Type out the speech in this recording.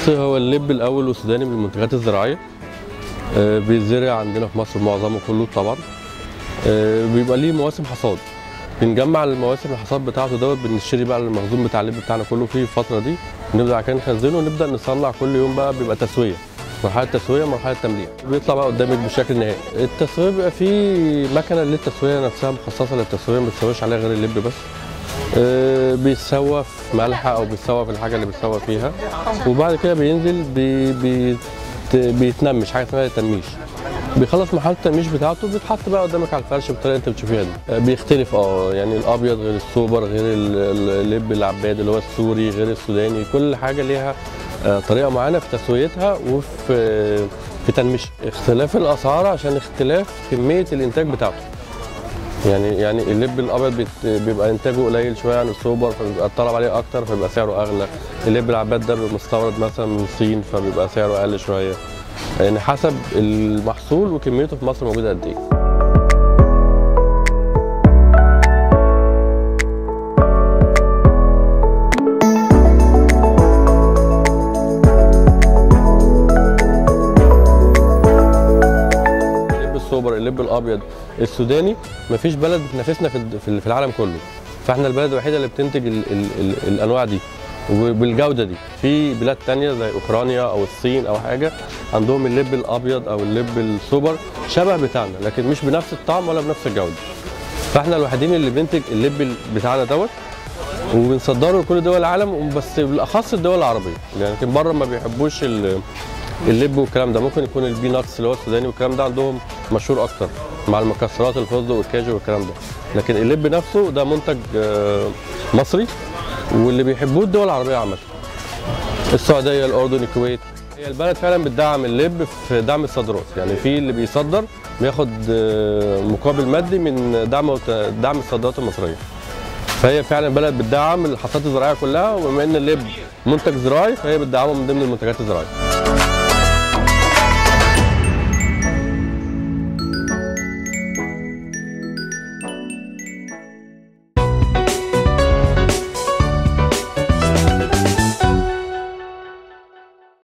بص هو اللب الاول والسوداني من المنتجات الزراعيه آه، بيتزرع عندنا في مصر معظمه كله طبعا آه، بيبقى ليه مواسم حصاد بنجمع المواسم الحصاد بتاعته دوت بنشتري بقى المخزون بتاع اللب بتاعنا كله فيه الفتره دي نبدا بعد كده نخزنه ونبدا نصنع كل يوم بقى بيبقى تسويه مرحله تسويه مرحله تمليح بيطلع بقى قدامك بالشكل النهائي التسويه بيبقى فيه مكنه للتسويه نفسها مخصصه للتسويه ما بتسويش عليها غير اللب بس آه، بيتسوى في ملح او بيتسوى في الحاجه اللي بيتسوى فيها وبعد كده بينزل بي بي بيتنمش حاجه اسمها التنميش بيخلص مرحله التنميش بتاعته بيتحط بقى قدامك على الفرش بالطريقه اللي انت بتشوفيها دي آه، بيختلف اه يعني الابيض غير السوبر غير ال- ال- اللب العباد اللي هو السوري غير السوداني كل حاجه ليها آه، طريقه معينه في تسويتها وفي آه، في تنميش اختلاف الاسعار عشان اختلاف كميه الانتاج بتاعته يعني يعني اللب الابيض بيت- بيبقى انتاجه قليل شويه عن السوبر فبيبقى الطلب عليه اكتر فبيبقى سعره اغلى اللب العباد ده بيبقى مستورد مثلا من الصين فبيبقى سعره اقل شويه يعني حسب المحصول وكميته في مصر موجوده قد ايه اللب السوبر اللب الابيض السوداني مفيش بلد بتنافسنا في الد- في في العالم كله فاحنا البلد الوحيده اللي بتنتج ال ال ال الانواع دي وبالجوده دي في بلاد تانية زي اوكرانيا او الصين او حاجه عندهم اللب الابيض او اللب السوبر شبه بتاعنا لكن مش بنفس الطعم ولا بنفس الجوده فاحنا الوحيدين اللي بننتج اللب ال- بتاعنا دوت وبنصدره لكل دول العالم بس بالاخص الدول العربيه يعني يمكن بره ما بيحبوش ال- اللب والكلام ده ممكن يكون البيناتس اللي هو السوداني والكلام ده عندهم مشهور اكتر مع المكسرات الفستق والكاجو والكلام ده لكن اللب نفسه ده منتج آه، مصري واللي بيحبوه الدول العربيه عامه السعوديه الاردن الكويت هي البلد فعلا بتدعم اللب في دعم الصادرات يعني في اللي بيصدر بياخد آه، مقابل مادي من دعم وت- دعم الصادرات المصريه فهي فعلا بلد بتدعم الحصاد الزراعيه كلها وبما ان اللب منتج زراعي فهي بتدعمه من ضمن المنتجات الزراعيه